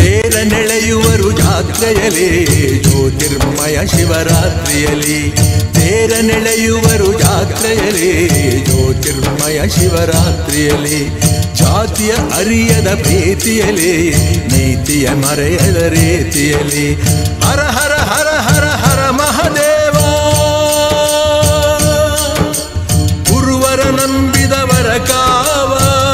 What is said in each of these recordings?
ತೇರ ನೆಳೆಯುವರು ಜಾತ್ರೆಯಲ್ಲಿ ಜ್ಯೋತಿರ್ಮಯ ಶಿವರಾತ್ರಿಯಲ್ಲಿ ತೇರ ನೆಳೆಯುವರು ಜಾತ್ರೆಯಲ್ಲಿ ಜ್ಯೋತಿರ್ಮಯ ಶಿವರಾತ್ರಿಯಲ್ಲಿ ಜಾತಿಯ ಅರಿಯದ ಪ್ರೀತಿಯಲ್ಲಿ ನೀತಿಯ ಮರೆಯದ ರೀತಿಯಲ್ಲಿ ಹರ ಹರ ಹರ ಹರ ಹರ ಮಹದೇವ ಗುರುವರ ನಂಬಿದವರ ಕಾವ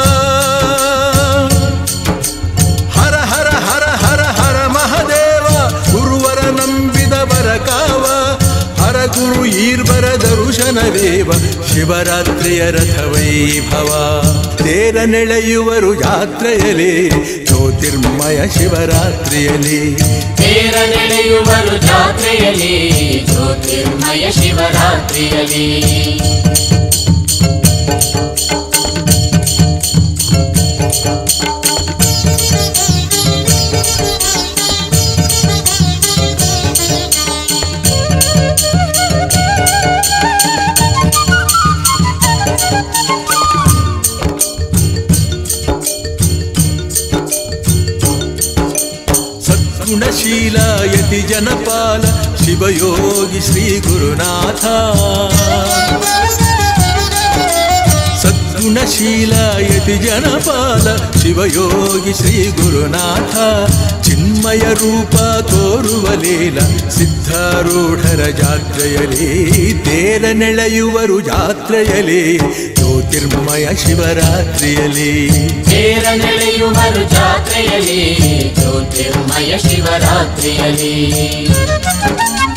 ಹರ ಹರ ಹರ ಹರ ಹರ ಮಹದೇವ ಗುರುವರ ನಂಬಿದವರ ಕಾವ ಹರ ಗುರು ಈರ್ವರ ದರುಶನವೇವ ಶಿವರಾತ್ರಿಯ ರಥ ವೈಭವ ತೇರ ನೆಳೆಯುವರು ಜಾತ್ರೆಯಲ್ಲಿ ಜ್ಯೋತಿರ್ಮಯ ಶಿವರಾತ್ರಿಯಲ್ಲಿ ತೇರ ನೆಳೆಯುವರು ಜಾತ್ರೆಯಲ್ಲಿ ಜ್ಯೋತಿರ್ಮಯ ಶಿವರಾತ್ರಿಯಲ್ಲಿ ಸದ್ಗುಣಶೀಲ ಯತಿ ಜನಪಾಲ ಶಿವಯೋಗಿ ಶ್ರೀ ಗುರುನಾಥ ಸದ್ಗುಣಶೀಲ ಯತಿ ಜನಪಾಲ ಶಿವಯೋಗಿ ಶ್ರೀ ಗುರುನಾಥ ಚಿನ್ಮಯ ರೂಪ ತೋರುವ ಲೀಲ ಸಿದ್ಧಾರೂಢರ ಜಾತ್ರೆಯಲ್ಲಿ ತೇರ ನೆಳೆಯುವರು ಜಾತ್ರೆಯಲ್ಲಿ ಜ್ಯೋತಿರ್ಮಯ ಶಿವರಾತ್ರಿಯಲ್ಲಿ ತೇರ ನೆಳೆಯುವರು ಜಾತ್ರೆಯಲ್ಲಿ ಜ್ಯೋತಿರ್ಮಯ ಶಿವರಾತ್ರಿಯಲ್ಲಿ